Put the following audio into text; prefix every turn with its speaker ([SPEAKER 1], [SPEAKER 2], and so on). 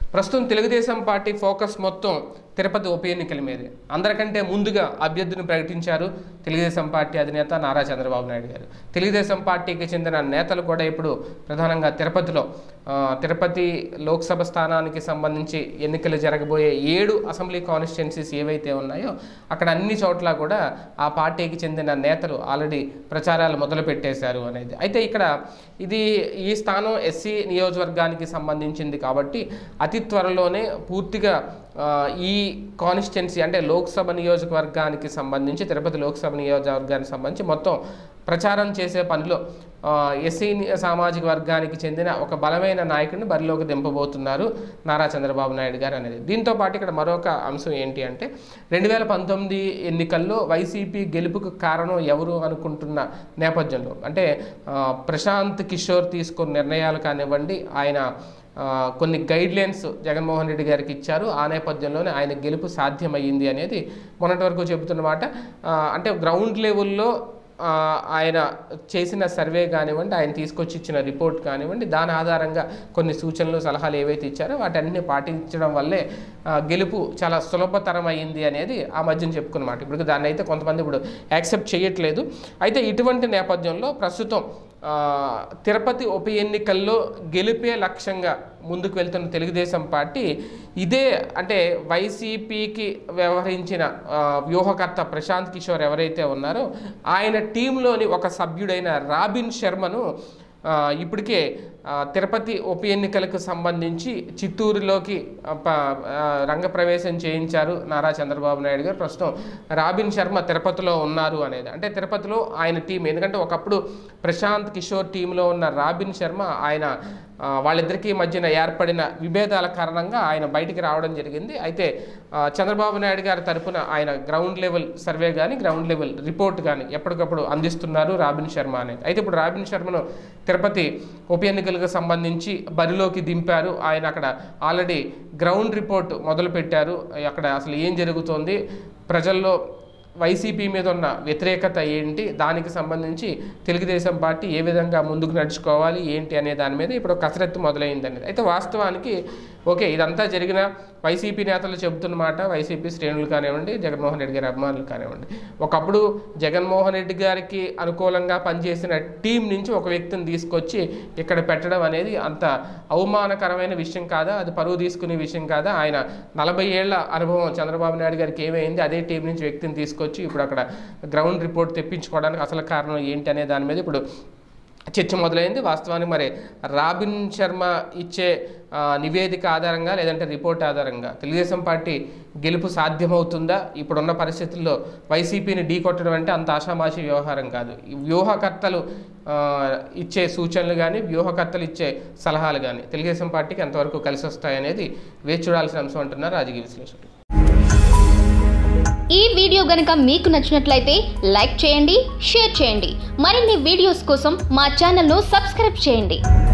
[SPEAKER 1] ప్రస్తుతం Telugu Desam party focus మొత్తం తిరుపతి ఉప ఎన్నికల మీదే అందరికంటే ముందుగా అభ్యర్థిని ప్రకటించారు తెలుగుదేశం పార్టీ అధినేత నారా చంద్రబాబు నాయుడు గారు తెలుగుదేశం పార్టీకి చెందిన నేతలు కూడా ఇప్పుడు ప్రధానంగా తిరుపతిలో ఆ, తిరుపతి లోక్సభ స్థానానికి సంబంధించి ఎన్నికలు జరగబోయే ఏడు అసెంబ్లీ కాన్స్టిట్యున్సీస్ ఏవైతే ఉన్నాయో అక్కడ అన్ని చోట్ల కూడా ఆ పార్టీకి చెందిన నేతలు ఆల్రెడీ ప్రచారాలు మొదలు పెట్టేశారు అనేది అయితే ఇక్కడ ఇది ఈ స్థానం ఎస్సీ నియోజకవర్గానికి సంబంధించింది కాబట్టి అతి త్వరలోనే పూర్తిగా ఆ, ఈ కాన్స్టిట్యున్సీ అంటే లోక్సభ నియోజకవర్గానికి సంబంధించి తిరుపతి లోక్సభ నియోజకవర్గానికి సంబంధించి మొత్తం ప్రచారం చేసే పనిలో ఆ, ఎస్సీ ని- సామాజిక వర్గానికి చెందిన ఒక బలమైన నాయకుడిని బరిలోకి దింపబోతున్నారు నారా చంద్రబాబు నాయుడు గారు అనేది దీంతో పాటు ఇక్కడ మరొక అంశం ఏంటి అంటే రెండు వేల పంతొమ్మిది ఎన్నికల్లో వైసీపీ గెలుపుకు కారణం ఎవరు అనుకుంటున్న నేపథ్యంలో అంటే ఆ, ప్రశాంత్ కిషోర్ తీసుకున్న నిర్ణయాలు కానివ్వండి ఆయన ఆ, కొన్ని గైడ్ లైన్స్ జగన్మోహన్ రెడ్డి గారికి ఇచ్చారు ఆ నేపథ్యంలోనే ఆయన గెలుపు సాధ్యమయ్యింది అనేది మొన్నటి వరకు చెబుతున్నమాట ఆ, అంటే గ్రౌండ్ లెవెల్లో ఆ, ఆయన చేసిన సర్వే కానివ్వండి ఆయన తీసుకొచ్చి ఇచ్చిన రిపోర్ట్ కానివ్వండి దాని ఆధారంగా కొన్ని సూచనలు సలహాలు ఏవైతే ఇచ్చారో వాటన్ని పాటించడం వల్లే ఆ, గెలుపు చాలా సులభతరం అయింది అనేది ఆ మధ్యన చెప్పుకున్నమాట ఇప్పుడు దాన్ని అయితే కొంతమంది ఇప్పుడు యాక్సెప్ట్ చేయట్లేదు అయితే ఇటువంటి నేపథ్యంలో ప్రస్తుతం ఆ, తిరుపతి ఉప ఎన్నికల్లో గెలిపే లక్ష్యంగా ముందుకు వెళ్తున్న తెలుగుదేశం పార్టీ ఇదే అంటే వైసీపీకి వ్యవహరించిన ఆ, వ్యూహకర్త ప్రశాంత్ కిషోర్ ఎవరైతే ఉన్నారో ఆయన టీంలోని ఒక సభ్యుడైన రాబిన్ శర్మను ఆ, ఇప్పటికే ఆ, తిరుపతి ఉప ఎన్నికలకు సంబంధించి చిత్తూరులోకి ఆ, ప- ఆ, రంగప్రవేశం చేయించారు నారా చంద్రబాబు నాయుడు గారు ప్రస్తుతం రాబిన్ శర్మ తిరుపతిలో ఉన్నారు అనేది అంటే తిరుపతిలో ఆయన టీం ఎందుకంటే ఒకప్పుడు ప్రశాంత్ కిషోర్ టీంలో ఉన్న రాబిన్ శర్మ ఆయన ఆ, వాళ్ళిద్దరికీ మధ్యన ఏర్పడిన విభేదాల కారణంగా ఆయన బయటికి రావడం జరిగింది అయితే ఆ, చంద్రబాబు నాయుడు గారి తరపున ఆయన గ్రౌండ్ లెవెల్ సర్వే కానీ గ్రౌండ్ లెవెల్ రిపోర్ట్ కానీ ఎప్పటికప్పుడు అందిస్తున్నారు రాబిన్ శర్మ అనేది అయితే ఇప్పుడు రాబిన్ శర్మను తిరుపతి ఉప ఎన్నికలకు సంబంధించి బరిలోకి దింపారు ఆయన అక్కడ ఆల్రెడీ గ్రౌండ్ రిపోర్ట్ మొదలు పెట్టారు అక్కడ అసలు ఏం జరుగుతోంది ప్రజల్లో వైసీపీ మీద ఉన్న వ్యతిరేకత ఏంటి దానికి సంబంధించి తెలుగుదేశం పార్టీ ఏ విధంగా ముందుకు నడుచుకోవాలి ఏంటి అనే దాని మీద ఇప్పుడు ఒక కసరత్తు మొదలైంది అనేది అయితే వాస్తవానికి ఓకే ఇదంతా జరిగిన వైసీపీ నేతలు చెబుతున్న మాట వైసీపీ శ్రేణులు కానివ్వండి జగన్మోహన్ రెడ్డి గారి అభిమానులు కానివ్వండి ఒకప్పుడు జగన్మోహన్ రెడ్డి గారికి అనుకూలంగా పనిచేసిన టీం నుంచి ఒక వ్యక్తిని తీసుకొచ్చి ఇక్కడ పెట్టడం అనేది అంత అవమానకరమైన విషయం కాదా అది పరువు తీసుకునే విషయం కాదా ఆయన నలభై ఏళ్ల అనుభవం చంద్రబాబు నాయుడు గారికి ఏమైంది అదే టీం నుంచి వ్యక్తిని తీసుకొచ్చి ఇప్పుడు అక్కడ గ్రౌండ్ రిపోర్ట్ తెప్పించుకోవడానికి అసలు కారణం ఏంటి అనే దాని మీద ఇప్పుడు చర్చ మొదలైంది వాస్తవానికి మరి రాబిన్ శర్మ ఇచ్చే ఆ, నివేదిక ఆధారంగా లేదంటే రిపోర్ట్ ఆధారంగా తెలుగుదేశం పార్టీ గెలుపు సాధ్యమవుతుందా ఇప్పుడున్న పరిస్థితుల్లో వైసీపీని ఢీకొట్టడం అంటే అంత ఆషామాషి వ్యవహారం కాదు ఈ వ్యూహకర్తలు ఆ, ఇచ్చే సూచనలు కానీ వ్యూహకర్తలు ఇచ్చే సలహాలు కానీ తెలుగుదేశం పార్టీకి ఎంతవరకు కలిసి వస్తాయనేది వేచి చూడాల్సిన అంశం అంటున్నారు రాజకీయ విశ్లేషకులు
[SPEAKER 2] ఈ వీడియో గనక మీకు నచ్చినట్లయితే లైక్ చేయండి షేర్ చేయండి మరిన్ని వీడియోస్ కోసం మా ఛానల్ను సబ్స్క్రైబ్ చేయండి